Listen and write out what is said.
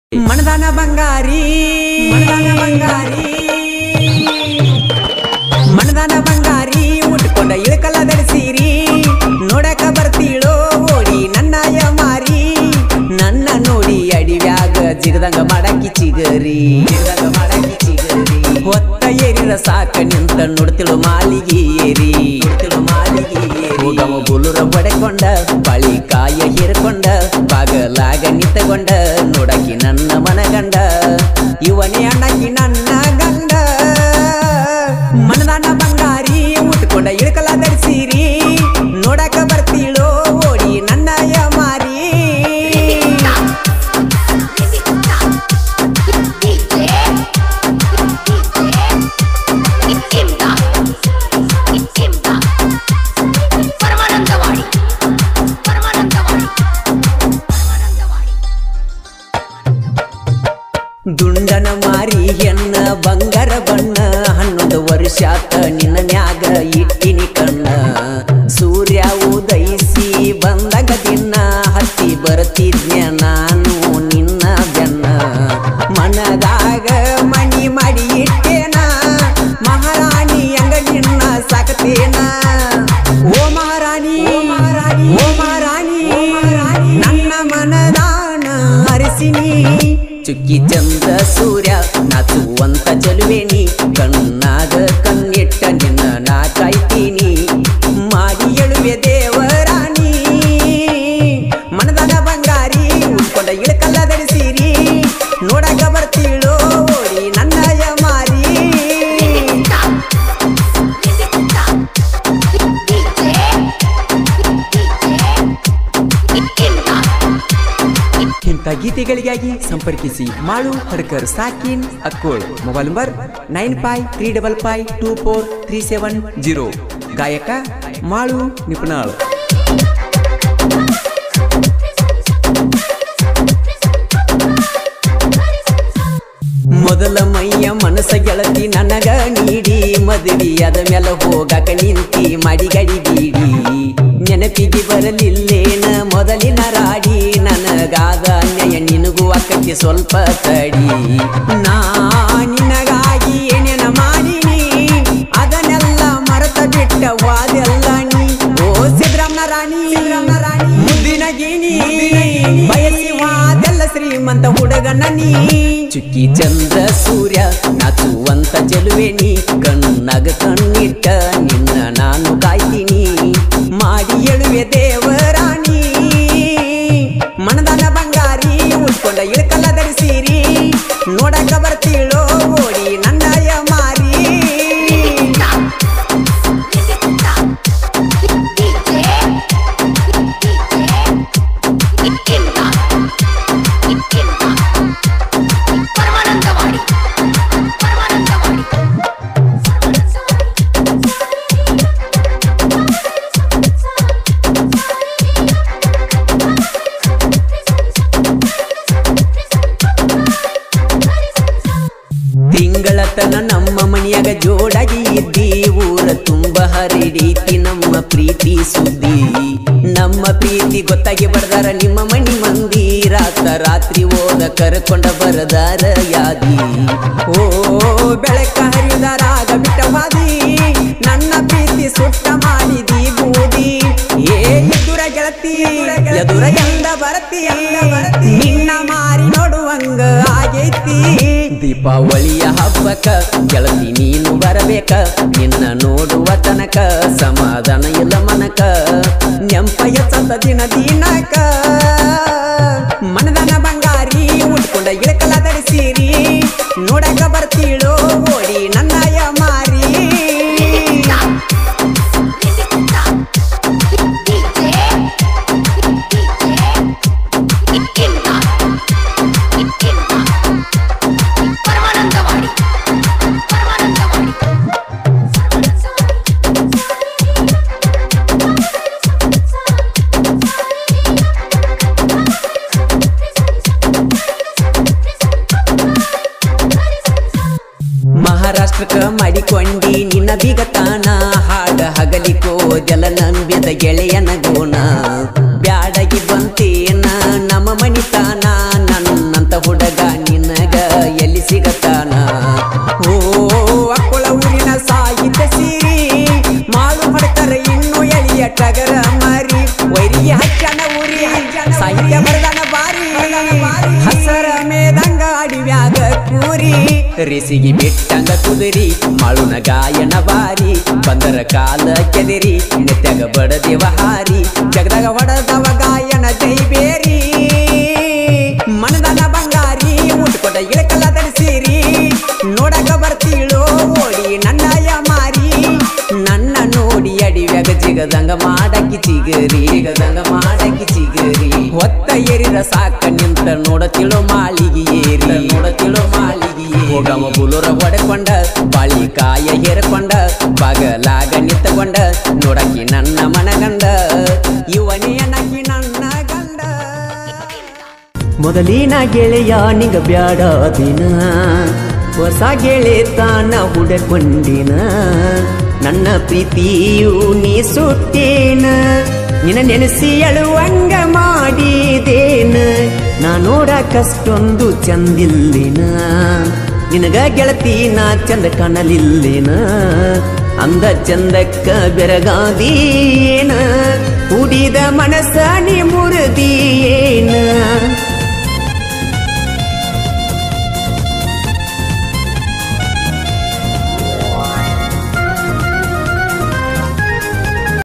ಮನದಾನ ಬಂಗಾರಿ ಮನದಾನ ಬಂಗಾರಿ ಮನದಾನ ಬಂಗಾರಿ ಉಟ್ಕೊಂಡ ಇಳಕಲ ಧರಿಸಿರಿ ನೋಡಕ ಬರ್ತೀಳೋ ಓಡಿ ನನ್ನಯ ಮಾರಿ ನನ್ನ ನೋಡಿ ಅಡಿವ್ಯಾಗ ಜಿಗದಂಗ ಮಾಡಕಿ ಚಿಗರಿ ಜಿಗದಂಗ ಮಾಡಕಿ ಚಿಗರಿ ಹೊತ್ತ ಏರಿರ ಸಾಕ ನಿಂತ ನೋಡ್ತಿಳು ಮಾಲಿಗೆ ಏರಿ ನೋಡ್ತಿಳು ಮಾಲಿಗೆ ಏರಿ ಹೋಗವ ಬುಲುರ ಬಡೆಕೊಂಡ ಬಳಿ ಕಾಯ ಹೀರ್ಕೊಂಡ ಬಾಗಲಾಗ ನಿಂತಗೊಂಡ ನೋಡಕಿ ನನ್ನ ಮನಗಂಡ ಇವನೇ ಅಣ್ಣಕಿ ನನ್ನ ಗಂಡ ಮನದಾನ ಬಂಗಾರಿ ಉಟ್ಕೊಂಡ ಇಳಕಲ ಧರಿಸಿರಿ ನೋಡಕ ಬರ್ತೀಳೋ ಓಡಿ ನನ್ನಯ ಮಾರಿ ಪರಮಾನಂದವಾಡಿ ಪರಮಾನಂದವಾಡಿ ಪರಮಾನಂದವಾಡಿ ದುಂಡನ ಮಾರಿ ಹೆಣ್ಣ ಬಂಗಾರ ಬಣ್ಣ ಹನ್ನೊಂದು ವರ್ಷಾತ ನಿನ್ನ ನ್ಯಾಗ ಇಟ್ಟಿನಿ ಕಣ್ಣ ಸೂರ್ಯ ಉದಯಿಸಿ ಬಂದಾಗ ದಿನ ಹತ್ತಿ ಬರ್ತಿದ್ನ್ಯ ನಾನು ನಿನ್ನ ಬೆನ್ನ ಮನದಾಗ ಮಣಿ ಮಾಡಿ ಇಟ್ಟೇನ ಮಹಾರಾಣಿ ಹಂಗ ನಿನ್ನ ಸಾಕತೇನ ಓ ಮಹಾರಾಣಿ ಓ ಮಹಾರಾಣಿ ಓ ಮಹಾರಾಣಿ ನನ್ನ ಮನದಾನ ಅರಸಿನಿ ಚುಕ್ಕಿ ಚಂದ ಸೂರ್ಯ ನಾಚುವಂತ ಚಲುವೆನಿ ಕಣ್ಣಾಗ ಕಣ್ಣಿಟ್ಟ ನಿನ್ನ ನಾ ಕಾಯ್ತೀನಿ ಮಾಡಿ ಎಳುವೆ ದೇವರಾಣಿ ಮನದಾನ ಬಂಗಾರಿ ಉಟ್ಕೊಂಡ ಇಳಕಲ್ಲ ಧರಿಸಿರಿ ನೋಡಕ ಬರ್ತೀಳೋ ಓಡಿ ನನ್ನಯ ಮಾರಿ ಇಂಥ ಗೀತೆಗಳಿಗಾಗಿ ಸಂಪರ್ಕಿಸಿ ಮಾಳು ಹಡ್ಕರ್ ಸಾಕಿನ್ Akkol mobile number nine five three double five two four three seven zero ಗಾಯಕ ಮಾಳು ನಿಪುಣಾಳ್ ಮೊದಲ ಮೈಯ ಮನಸ ಗೆಳತಿ ನನಗ ನೀಡಿ ಮದುವೆಯಾದ ಮೇಲೆ ಹೋಗಾಕ ನಿಂತಿ ಮಡಿಗಡಿ ಬೀಡಿ ನೆನಪಿಗೆ ಬರಲಿಲ್ಲೇನ ಮೊದಲಿನ ರಾಡಿ ನನಗಾದ ಅನ್ಯಾಯ ನಿನಗೂ ಅಕ್ಕಕ್ಕೆ ಸ್ವಲ್ಪ ತಡಿ ನಾ ನಿನಗಾಗಿ ಏನೇನ ಮಾಡಿನಿ ಅದನ್ನೆಲ್ಲ ಮರೆತ ಬಿಟ್ಟ ವಾದೆಲ್ಲ ನೀ ಓ ಸಿದ್ರಾಮನ ರಾಣಿ ರಾಣಿ ಮುದ್ದಿನ ಗಿಣಿ ಬಯಸಿ ವಾದೆಲ್ಲ ಶ್ರೀಮಂತ ಹುಡುಗನ ನೀ ಚುಕ್ಕಿ ಚಂದ್ರ ಸೂರ್ಯ ನಾಚುವಂತ ಚೆಲುವೆನಿ ಕಣ್ಣಾಗ ಕಣ್ಣಿಟ್ಟ ನಿನ್ನ ನಾನು ಕಾಯ್ತೀನಿ ಮಾಡಿ ಎಳುವೆ ದೇವರಾಣಿ ಮನದಾನ ಬಂಗಾರಿ ಉಟ್ಕೊಂಡ ಇಳಕಲ್ಲ ಧರಿಸಿರಿ ನೋಡಕ ಬರ್ತೀಳೋ ಓಡಿ ನನ್ನಯ ಮಾರಿ ಪರಮಾನಂದವಾಡಿ ಪರಮಾನಂದವಾಡಿ ತಿಂಗಳತನ ನಮ್ಮ ಮನೆಯಾಗ ಜೋಡಾಗಿ ಇದ್ದಿ ಊರ ತುಂಬ ಹರಿಡೀತಿ ನಮ್ಮ ಪ್ರೀತಿ ಸುದ್ದಿ ನಮ್ಮ ಪ್ರೀತಿ ಗೊತ್ತಾಗಿ ಬರ್ದಾರ ನಿಮ್ಮ ಮನಿ ಮಂದಿ ರಾತ ರಾತ್ರಿ ಓದ ಕರ್ಕೊಂಡ ಬರದಾರ ಯಾದಿ ಓ ಬೆಳಕ ಹರಿದಾರಾಗ ಬಿಟ್ಟ ಹಾದಿ ನನ್ನ ಪ್ರೀತಿ ಸುಟ್ಟ ಮಾಡಿದಿ ಬೂದಿ ಏ ಎದುರ ಗೆಳತಿ ಎದುರ ಎಂದ ಬರತಿ ನಿನ್ನ ಮಾರಿ ನೋಡುವಂಗ ಆಗೈತಿ ದೀಪಾವಳಿಯ ಹಬ್ಬಕ್ಕ ಗೆಳತಿ ನೀನು ಬರಬೇಕ ನಿನ್ನ ನೋಡುವ ತನಕ ಸಮಾಧಾನ ಇಲ್ಲ ಮನಕ ನೆಂಪಯ ಚಂದ ದಿನ ದಿನಕ ಮನದನ ಬಂಗಾರಿ ಉಟ್ಕೊಂಡ ಇಳಕಲ ಧರಿಸಿರಿ ನೋಡಕ ಬರ್ತೀಳೋ ಓಡಿ ನನ್ನಯ ಮಾರಿ ಪರಮಾನಂದವಾಡಿ ಪರಮಾನಂದವಾಡಿ ಮಹಾರಾಷ್ಟ್ರಕ್ಕ ಮಾಡಿಕೊಂಡಿ ನಿನ್ನ ಬಿಗತಾನ ಹಾಡ ಹಗಲಿಕೋ ಜಲ ನಂಬಿದ ಗೆಳೆಯನ ಗೋಣ ಬ್ಯಾಡಗಿ ಬಂತೇನ ನಮ್ಮ ಮನಿತಾನ ನನ್ನಂತ ಹುಡುಗ ಮೇದಂಗ ಅಡಿವ್ಯಾಗ ಕೂರಿ ರಿಸಿಗಿ ಬಿಟ್ಟಂಗ ಕುದುರಿ ಮಾಳುನ ಗಾಯನ ಬಾರಿ ಬಂದರ ಕಾಲ ಕೆದಿರಿ ನೆತ್ಯಾಗ ಬಡದೇವ ಹಾರಿ ಜಗದಾಗ ಹೊಡೆದವ ಗಾಯನ ಜೈಬೇರಿ ಮನದನ ಬಂಗಾರಿ ಉಟ್ಕೊಟ ಇಳಕಲ್ಲ ಧರಿಸಿರಿ ನೋಡಕ ಬರ್ತೀಳೋ ಓಡಿ ನನ್ನಯ ಮಾರಿ ನನ್ನ ನೋಡಿ ಅಡಿವ್ಯಾಗ ಜಿಗದಂಗ ಮಾಡಕಿ ಚಿಗರಿ ಜಿಗದಂಗ ಮಾಡಕಿ ಚಿಗರಿ ಹೊತ್ತ ಏರಿದ ಸಾಕ ನಿಂತ ನೋಡತಿಳೋ ಮಾಳಿಗೆ ಏರಿ ನೋಡತಿಳೋ ಮಾಳಿಗೆ ಹೋಗವ ಬುಲುರ ಹೊಡೆಕೊಂಡ ಬಾಳಿ ಕಾಯ ಹೇರಕೊಂಡ ಬಾಗಲಾಗ ನಿಂತಕೊಂಡ ನೋಡಕಿ ನನ್ನ ಮನಗಂಡ ಇವನೇ ನಕಿ ನನ್ನ ಗಂಡ ಮೊದಲಿನ ಗೆಳೆಯ ನಿಗ ಬ್ಯಾಡ ದಿನ ಹೊಸ ಗೆಳೆತಾನ ಹುಡಕೊಂಡಿನ ನನ್ನ ಪ್ರೀತಿಯು ನೀ ಸುಟ್ಟೇನ ನಿನ್ನ ನೆನೆಸಿ ಅಳುವಂಗ ಮಾಡಿದೇನ ನಾ ನೋಡಕಷ್ಟೊಂದು ಚಂದಿಲ್ಲಿನ ನಿನಗ ಗೆಳತಿ ನಾ ಚಂದ ಕಾಣಲಿಲ್ಲಿನ ಅಂದ ಚಂದಕ್ಕ ಬೆರಗಾದೀನ ಕುಡಿದ ಮನಸ್ಸ ನೀ ಮುರಿದೀಯೇನ